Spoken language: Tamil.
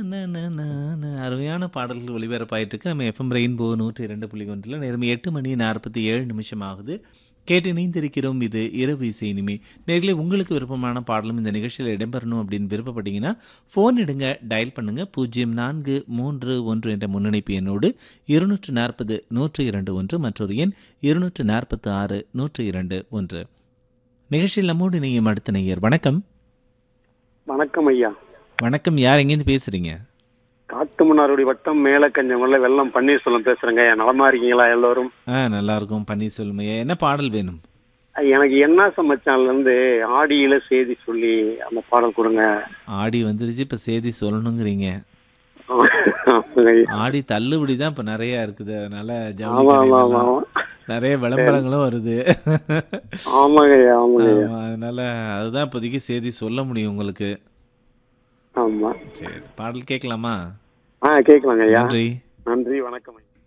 ந, ந, ந, ந. அருமையான பாடல்கள் ஒளிபரப்பாயிட்டு இருக்கு நம்ம எஃப்எம் ரெயின்போ நூற்றி இரண்டு புள்ளி ஒன்றில் நேரம் எட்டு மணி நாற்பத்தி ஏழு நிமிஷம் ஆகுது கேட்டு இணைந்திருக்கிறோம் இது இரவு இசை இனிமே நேர்களே உங்களுக்கு விருப்பமான பாடலும் இந்த நிகழ்ச்சியில் இடம்பெறணும் அப்படின்னு விருப்பப்பட்டீங்கன்னா ஃபோன் எடுங்க டயல் பண்ணுங்க பூஜ்ஜியம் நான்கு மூன்று ஒன்று என்ற முன்னணிப்பு எண்ணோடு இருநூற்று நாற்பது நூற்று இரண்டு ஒன்று மற்றொரு எண் இருநூற்று நாற்பத்து ஆறு நூற்று இரண்டு ஒன்று நிகழ்ச்சியில் நம்மோடு இணையும் அடுத்த நேயர் வணக்கம் வணக்கம் ஐயா வணக்கம் யார் எங்கேருந்து பேசுறீங்க காட்டுமன்னாருடைய வட்டம் மேலக்கஞ்சமல்ல வெள்ளம் பன்னீர்செல்வம் பேசுறேங்க ஐயா நலமா இருக்கீங்களா எல்லோரும் ஆ நல்லா இருக்கும் பன்னீர்செல்வம் ஐயா என்ன பாடல் வேணும் எனக்கு என்ன சமைச்சான்ல இருந்து ஆடியில செய்தி சொல்லி அந்த பாடல் கொடுங்க ஆடி வந்துருச்சு இப்ப செய்தி சொல்லணுங்கிறீங்க ஆமாங்க ஐயா. ஆடி தள்ளுபடி தான் இப்ப நிறைய இருக்குது அதனால ஜவுளி ஆமா ஆமா ஆமா கடையிலலாம் ஆமா. நிறைய விளம்பரங்களும் வருது ஆமாங்க ஐயா ஆமாங்க ஐயா ஆமா, அதனால அதுதான் இப்போதைக்கு செய்தி சொல்ல முடியும் உங்களுக்கு ஆமா சரி பாடல் கேட்கலாமா ஆ கேட்கலாங்க ஐயா நன்றி நன்றி வணக்கம் ஐயா